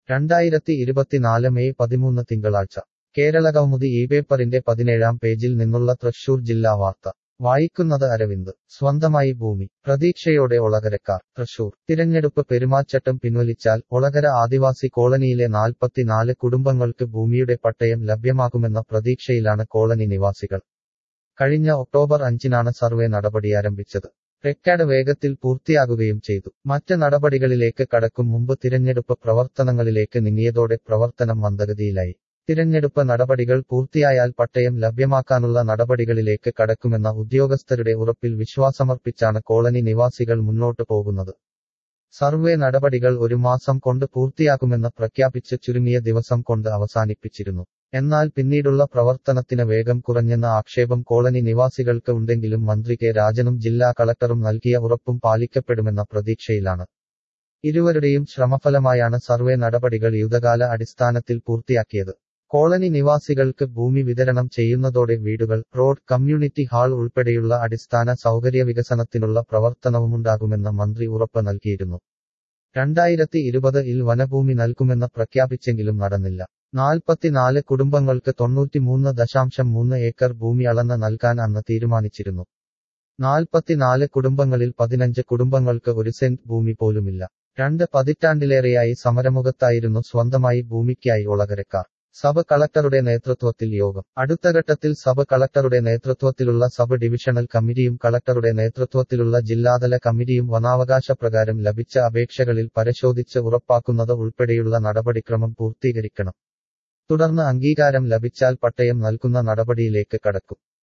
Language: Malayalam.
രണ്ടായിരത്തി ഇരുപത്തിനാല് മെയ് പതിമൂന്ന് തിങ്കളാഴ്ച കേരളകൗമുദി ഈ പേപ്പറിന്റെ പതിനേഴാം പേജിൽ നിന്നുള്ള തൃശൂർ ജില്ലാ വാർത്ത വായിക്കുന്നത് അരവിന്ദ് സ്വന്തമായി ഭൂമി പ്രതീക്ഷയോടെ ഒളകരക്കാർ തൃശൂർ തിരഞ്ഞെടുപ്പ് പെരുമാറ്റച്ചട്ടം പിൻവലിച്ചാൽ ഒളകര ആദിവാസി കോളനിയിലെ നാൽപ്പത്തിനാല് കുടുംബങ്ങൾക്ക് ഭൂമിയുടെ പട്ടയം ലഭ്യമാകുമെന്ന പ്രതീക്ഷയിലാണ് കോളനി നിവാസികൾ കഴിഞ്ഞ ഒക്ടോബർ അഞ്ചിനാണ് സർവേ നടപടി ആരംഭിച്ചത് റെക്കാർഡ് വേഗത്തിൽ പൂർത്തിയാകുകയും ചെയ്തു മറ്റ് നടപടികളിലേക്ക് കടക്കും മുമ്പ് തിരഞ്ഞെടുപ്പ് പ്രവർത്തനങ്ങളിലേക്ക് നീങ്ങിയതോടെ പ്രവർത്തനം മന്ദഗതിയിലായി തിരഞ്ഞെടുപ്പ് നടപടികൾ പൂർത്തിയായാൽ പട്ടയം ലഭ്യമാക്കാനുള്ള നടപടികളിലേക്ക് കടക്കുമെന്ന ഉദ്യോഗസ്ഥരുടെ ഉറപ്പിൽ വിശ്വാസമർപ്പിച്ചാണ് കോളനി നിവാസികൾ മുന്നോട്ടു പോകുന്നത് സർവേ നടപടികൾ ഒരു മാസം കൊണ്ട് പൂർത്തിയാക്കുമെന്ന് പ്രഖ്യാപിച്ച് ചുരുങ്ങിയ ദിവസം കൊണ്ട് അവസാനിപ്പിച്ചിരുന്നു എന്നാൽ പിന്നീടുള്ള പ്രവർത്തനത്തിന് വേഗം കുറഞ്ഞെന്ന ആക്ഷേപം കോളനി നിവാസികൾക്ക് ഉണ്ടെങ്കിലും മന്ത്രി കെ രാജനും ജില്ലാ കളക്ടറും നൽകിയ ഉറപ്പും പാലിക്കപ്പെടുമെന്ന പ്രതീക്ഷയിലാണ് ഇരുവരുടെയും ശ്രമഫലമായാണ് സർവേ നടപടികൾ യുദ്ധകാല അടിസ്ഥാനത്തിൽ പൂർത്തിയാക്കിയത് കോളനി നിവാസികൾക്ക് ഭൂമി വിതരണം ചെയ്യുന്നതോടെ വീടുകൾ റോഡ് കമ്മ്യൂണിറ്റി ഹാൾ ഉൾപ്പെടെയുള്ള അടിസ്ഥാന സൗകര്യ വികസനത്തിനുള്ള പ്രവർത്തനവുമുണ്ടാകുമെന്ന് മന്ത്രി ഉറപ്പ് നൽകിയിരുന്നു രണ്ടായിരത്തി ഇരുപത് ഇൽ വനഭൂമി നൽകുമെന്ന് പ്രഖ്യാപിച്ചെങ്കിലും നടന്നില്ല നാൽപ്പത്തിനാല് കുടുംബങ്ങൾക്ക് തൊണ്ണൂറ്റിമൂന്ന് ദശാംശം മൂന്ന് ഏക്കർ ഭൂമി അളന്ന് നൽകാൻ അന്ന് തീരുമാനിച്ചിരുന്നു നാൽപ്പത്തിനാല് കുടുംബങ്ങളിൽ പതിനഞ്ച് കുടുംബങ്ങൾക്ക് ഒരു സെന്റ് ഭൂമി പോലുമില്ല രണ്ട് പതിറ്റാണ്ടിലേറെയായി സമരമുഖത്തായിരുന്നു സ്വന്തമായി ഭൂമിക്കായി ഒളകരക്കാർ സബ് കളക്ടറുടെ നേതൃത്വത്തിൽ യോഗം അടുത്ത ഘട്ടത്തിൽ സബ് കളക്ടറുടെ നേതൃത്വത്തിലുള്ള സബ് ഡിവിഷണൽ കമ്മിറ്റിയും കളക്ടറുടെ നേതൃത്വത്തിലുള്ള ജില്ലാതല കമ്മിറ്റിയും വനാവകാശ പ്രകാരം ലഭിച്ച അപേക്ഷകളിൽ പരിശോധിച്ച് ഉറപ്പാക്കുന്നത് ഉൾപ്പെടെയുള്ള നടപടിക്രമം പൂർത്തീകരിക്കണം തുടർന്ന് അംഗീകാരം ലഭിച്ചാൽ പട്ടയം നൽകുന്ന നടപടിയിലേക്ക് കടക്കും